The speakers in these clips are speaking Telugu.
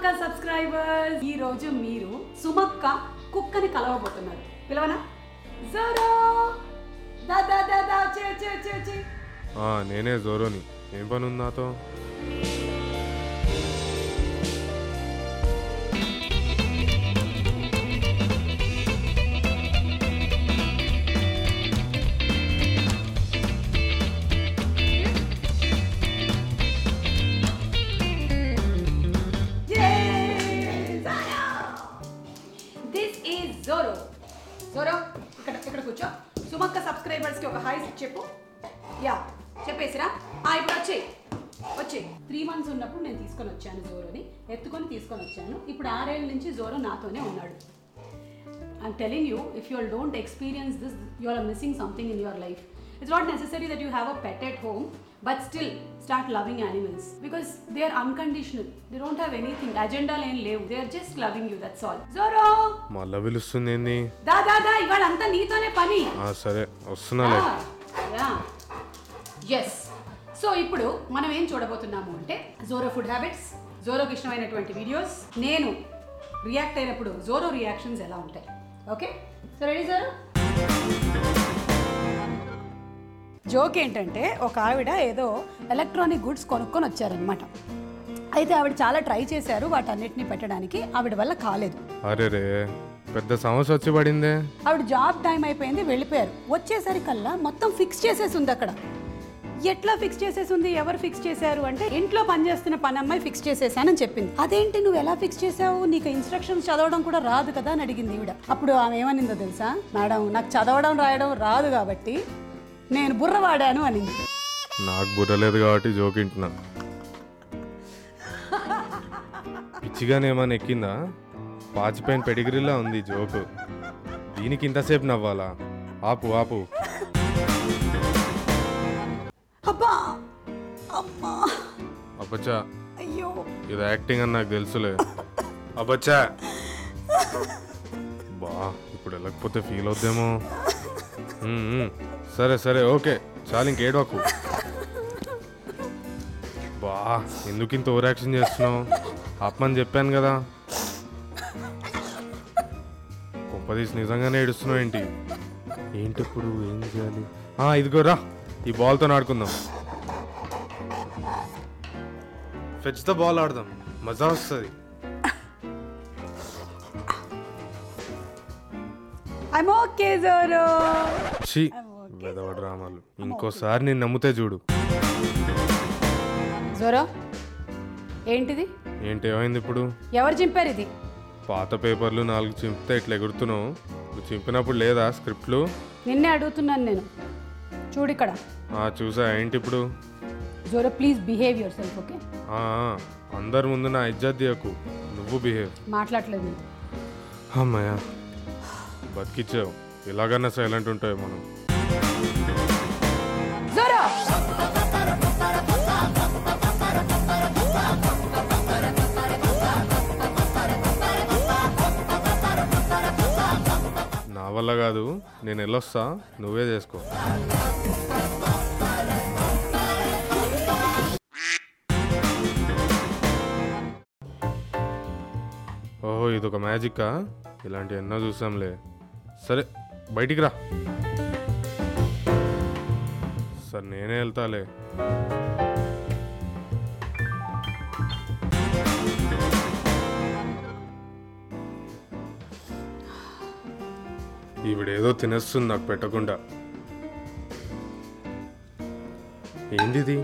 సుమక్క సబ్స్క్రైబర్స్ ఈ రోజు మీరు సుమక్క కుక్కని కలవబోతున్నారు పిలవనా జోరో దా దా దా దా చే చే చే చే ఆ, నేనే జోరోని ఏం పని ఉంది నాతో దిస్ ఈజ్ జోరో జోరో ఇక్కడ ఇక్కడ కూర్చో సుమక్క సబ్స్క్రైబర్స్ కి ఒక హాయ్ చెప్పు యా చెప్పేసిరా ఆ, ఇప్పుడు వచ్చేయి వచ్చేయి త్రీ మంత్స్ ఉన్నప్పుడు నేను తీసుకొని వచ్చాను జోరోని ఎత్తుకొని తీసుకొని వచ్చాను ఇప్పుడు ఆరేళ్ళ నుంచి జోరో నాతోనే ఉన్నాడు I'm telling you, if you all don't experience this, you all are missing something in your life. It's not necessary that you have a pet at home, but still start loving animals because they are unconditional. They don't have anything. Agenda lane leave. They are just loving you. That's all. Zoro! మళ్ళా పిలుస్తుంది ఏంది దా దా దా ఇవాళంతా నీతోనే పని ఆ, సరే వస్తున్నాలే ఎస్ సో ఇప్పుడు మనం ఏం చూడబోతున్నాము అంటే జోరో ఫుడ్ హ్యాబిట్స్ జోరోకి ఇష్టమైనటువంటి వీడియోస్ నేను రియాక్ట్ అయినప్పుడు జోరో రియాక్షన్స్ ఎలా ఉంటాయి okay so ready Zoro joke ఏంటంటే ఒక ఆవిడ ఏదో ఎలక్ట్రానిక్ గుడ్స్ కొనుక్కొని వచ్చారనమాట అయితే ఆవిడ చాలా ట్రై చేశారు వాటన్నిటిని పెట్టడానికి ఆవిడ వల్ల కాలేదు అరే రే పెద్ద సమస్య వచ్చి పడిందే ఆవిడ జాబ్ టైం అయిపోయింది వెళ్ళిపోయారు వచ్చేసరికల్లా మొత్తం ఫిక్స్ చేసేసి ఉంది అక్కడ ఎట్లా ఫిక్స్ చేసేసి ఉంది ఎవరు ఫిక్స్ చేశారు అంటే ఇంట్లో పనిచేస్తున్న పని అమ్మాయి ఫిక్స్ చేసేసానని చెప్పింది అదేంటి నువ్వు ఎలా ఫిక్స్ చేసావు నీకు ఇన్స్ట్రక్షన్స్ చదవడం కూడా రాదు కదా అని అడిగింది ఈవిడ అప్పుడు ఆమె ఏమనిందో తెలుసా మేడం నాకు చదవడం రాయడం రాదు కాబట్టి నేను బుర్ర వాడాను అనింది నాకు బుర్రలేదు కాబట్టి జోక్ వింటున్నా పిచ్చిగానే ఏమైనా ఎక్కిందా పాచిపోయిన పెడిగిరిలా ఉంది జోకు దీనికి ఇంతసేపు నవ్వాలా ఆపు ఆపు అబ్బా అమ్మా అబ్బచ్చా అయ్యో ఇది యాక్టింగ్ అని నాకు తెలుసులే అబ్బచ్చా బా ఇప్పుడు వెళ్ళకపోతే ఫీల్ అవుద్దేమో ఉమ్, ఉమ్. సరే సరే ఓకే చాలు ఇంకేడవకు బా ఎందుకు ఇంత ఓవర్ యాక్షన్ చేస్తున్నావు ఆపమని చెప్పాను కదా కొంపదీసి నిజంగానే ఏడుస్తున్నావు ఏంటి ఏంటి ఇప్పుడు ఏం చేయాలి ఆ, ఇదిగోరా ఈ బాల్తో ఆడుకుందాం ఫెచ్ ద బాల్ ఆడదాం మజా వస్తుంది ఐమ్ ఓకే జోరో ఛీ వెదవ డ్రామాలు ఇంకోసారి నేను నమ్ముతే చూడు జోరో ఏంటిది ఏంటి ఏమైంది ఇప్పుడు ఎవరు చింపారు ఇది పాత పేపర్లు నాలుగు చింపితే ఇట్లా ఎగురుతున్నావు నువ్వు చింపినప్పుడు లేదా స్క్రిప్ట్లు నిన్నే అడుగుతున్నాను నేను చూడు ఇక్కడ ఆ, చూసా ఏంటి ఇప్పుడు Zoro please behave yourself okay ఆ, ఆ, అందరి ముందు నా ఇజ్జత్ దియకు నువ్వు బిహేవ్ మాట్లాడలేదు నేను అమ్మయ్యా బతికిచ్చావు ఇలాగన్నా సైలెంట్ ఉంటాయి మనం జోరో నా వల్ల కాదు నేను వెళ్ళొస్తా నువ్వే చేసుకో ఓహో ఇదొక మ్యాజిక్కా ఇలాంటి ఎన్నో చూసాంలే సరే బయటికి రా సరే నేనే వెళ్తాలే ఈవిడేదో తినేస్తుంది నాకు పెట్టకుండా ఏంది ఇది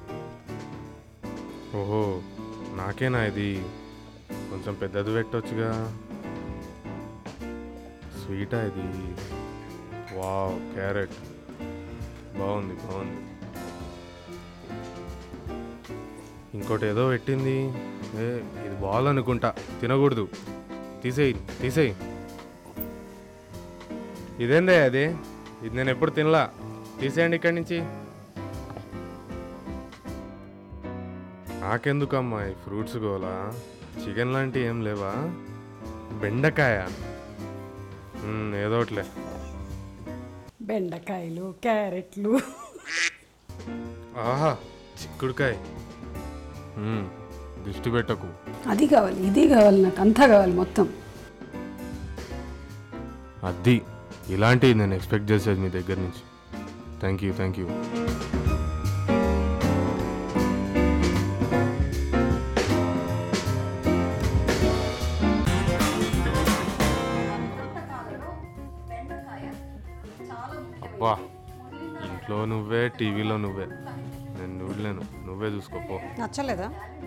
ఓహో నాకేనా ఇది కొంచెం పెద్దది పెట్టొచ్చుగా స్వీటా ఇది వావ్ క్యారెట్ బాగుంది బాగుంది ఇంకోటి ఏదో పెట్టింది ఏ ఇది బాల్ అనుకుంటా తినకూడదు తీసేయి తీసేయి ఇదేందే అది ఇది నేను ఎప్పుడు తినలా తీసేయండి ఇక్కడి నుంచి నాకెందుకమ్మా ఈ ఫ్రూట్స్ గోలా చికెన్ లాంటివి ఏం లేవా బెండకాయ మ్మ్, ఏదో ఒకటిలే బెండకాయలు క్యారెట్లు ఆహా చిక్కుడుకాయ మ్మ్, దిష్టి పెట్టకు అది కావాలి ఇది కావాలి నాకు అంతా కావాలి మొత్తం అది ఇలాంటివి నేను ఎక్స్పెక్ట్ చేసేది మీ దగ్గర నుంచి థ్యాంక్ యూ థ్యాంక్ యూ వా ఇంట్లో నువ్వే టీవీలో నువ్వే నేను చూడలేను నువ్వే చూసుకోపో నచ్చలేదా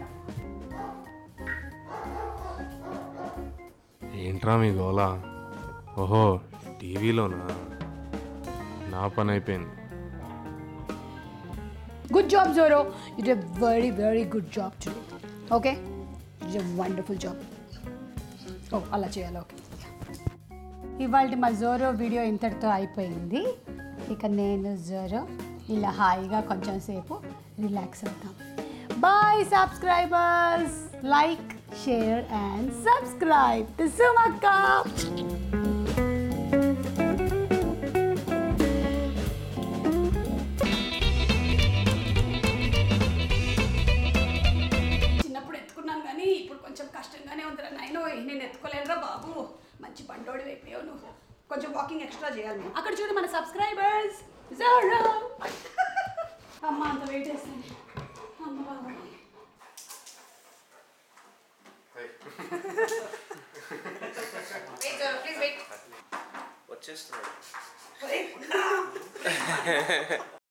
ఏంట్రా మీ గోలా ఓహో టీవీలోనా నా పని అయిపోయింది గుడ్ జాబ్ జోరో యూ డి very very good job today okay you wonderful job oh Oh, అలా చేయాలి ఓకే ఇవాళ మా జోరో వీడియో ఇంతటితో అయిపోయింది ఇక నేను జోరో ఇలా హాయిగా కొంచెం సేపు రిలాక్స్ అవుతాం bye subscribers like share and subscribe to Sumakka చిన్నప్పుడు ఎత్తుకున్నాను కానీ ఇప్పుడు కొంచెం కష్టంగానే ఉందిరా నాయనో నేను ఎత్తుకోలేనురా బాబు మంచి బండోడి అయిపోయావు నువ్వు కొంచెం వాకింగ్ ఎక్స్ట్రా చేయాలి మేము అక్కడ చూడు మన సబ్స్క్రైబర్స్ అమ్మ అంత వెయిట్ చేస్తాను అమ్మ బాబా వచ్చేస్తున్నాడు